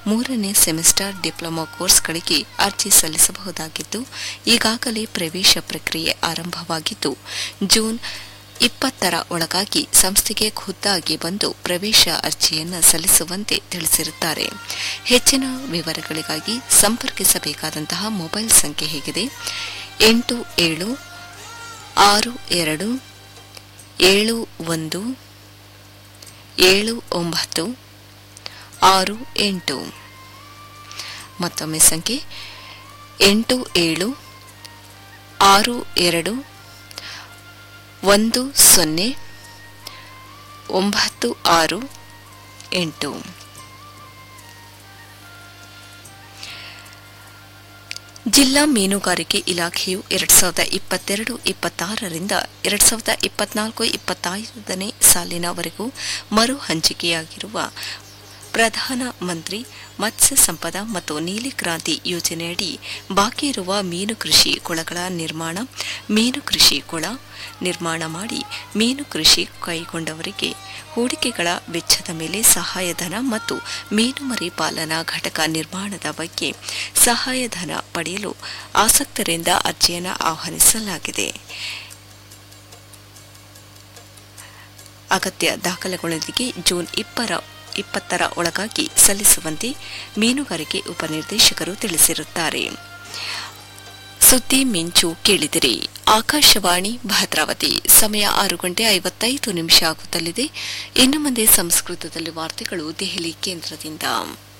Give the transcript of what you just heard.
ಮೂರನೇ semester diploma ಕೋರ್ಸ್ಗಳಿಗೆ ಅರ್ಜಿ ಸಲ್ಲಿಸಬಹುದಾಗಿದ್ದು ಈಗಾಗಲೇ ಪ್ರವೇಶ ಪ್ರಕ್ರಿಯೆ ಆರಂಭವಾಗಿದ್ದು ಜೂನ್ ಇಪ್ಪತ್ತರ ಒಳಗಾಗಿ ಸಂಸ್ಥೆಗೆ ಖುದ್ದಾಗಿ ಬಂದು ಪ್ರವೇಶ ಅರ್ಜಿಯನ್ನು ಸಲ್ಲಿಸುವಂತೆ ತಿಳಿಸಿರುತ್ತಾರೆ ಹೆಚ್ಚಿನ ವಿವರಗಳಿಗಾಗಿ ಸಂಪರ್ಕಿಸಬೇಕಾದಂತಹ ಮೊಬೈಲ್ ಸಂಖ್ಯೆ ಹೇಗಿದೆ ಎಂಟು ಏಳು ಆರು ಎರಡು ಏಳು ಒಂದು ಏಳು ಒಂಬತ್ತು ಆರು ಎಂಟು ಮತ್ತೊಮ್ಮೆ ಸಂಖ್ಯೆ ಎಂಟು ಏಳು ಆರು ಎರಡು ಒಂದು ಸೊನ್ನೆ ಒಂಬತ್ತು ಆರು ಎಂಟು ಜಿಲ್ಲಾ ಮೀನುಗಾರಿಕೆ ಇಲಾಖೆಯು ಎರಡ್ ಸಾವಿರದ ಇಪ್ಪತ್ತೆರಡು ಇಪ್ಪತ್ತಾರರಿಂದ ಎರಡ್ ಸಾವಿರದ ಇಪ್ಪತ್ನಾಲ್ಕು ಇಪ್ಪತ್ತೈದನೇ ಸಾಲಿನವರೆಗೂ ಮರು ಹಂಚಿಕೆಯಾಗಿರುವ ಪ್ರಧಾನ ಮಂತ್ರಿ ಮತ್ಸ್ಯ ಸಂಪದ ಮತ್ತು ನೀಲಿ ಕ್ರಾಂತಿ ಯೋಜನೆಯಡಿ ಬಾಕಿ ಇರುವ ಮೀನು ಕೃಷಿ ಕೊಳಗಳ ನಿರ್ಮಾಣ ಮೀನು ಕೃಷಿ ಕೊಳ ನಿರ್ಮಾಣ ಮಾಡಿ ಮೀನು ಕೃಷಿ ಕೈಗೊಂಡವರಿಗೆ ಹೂಡಿಕೆಗಳ ವೆಚ್ಚದ ಮೇಲೆ ಸಹಾಯಧನ ಮತ್ತು ಮೀನುಮರಿ ಪಾಲನಾ ಘಟಕ ನಿರ್ಮಾಣದ ಬಗ್ಗೆ ಸಹಾಯಧನ ಪಡೆಯಲು ಆಸಕ್ತರಿಂದ ಅರ್ಜಿಯನ್ನು ಆಹ್ವಾನಿಸಲಾಗಿದೆ ಅಗತ್ಯ ದಾಖಲೆಗಳೊಂದಿಗೆ ಜೂನ್ ಇಪ್ಪರ ಇಪ್ಪತ್ತರ ಒಳಗಾಗಿ ಸಲ್ಲಿಸುವಂತೆ ಮೀನುಗಾರಿಕೆ ಉಪನಿರ್ದೇಶಕರು ತಿಳಿಸಿರುತ್ತಾರೆ ಸುದ್ದಿ ಮಿಂಚು ಕೇಳಿದಿರಿ ಆಕಾಶವಾಣಿ ಭದ್ರಾವತಿ ಸಮಯ ಆರು ಗಂಟೆ ಐವತ್ತೈದು ನಿಮಿಷ ಆಗುತ್ತಲಿದೆ ಇನ್ನು ಮುಂದೆ ಸಂಸ್ಕೃತದಲ್ಲಿ ವಾರ್ತೆಗಳು ದೆಹಲಿ ಕೇಂದ್ರದಿಂದ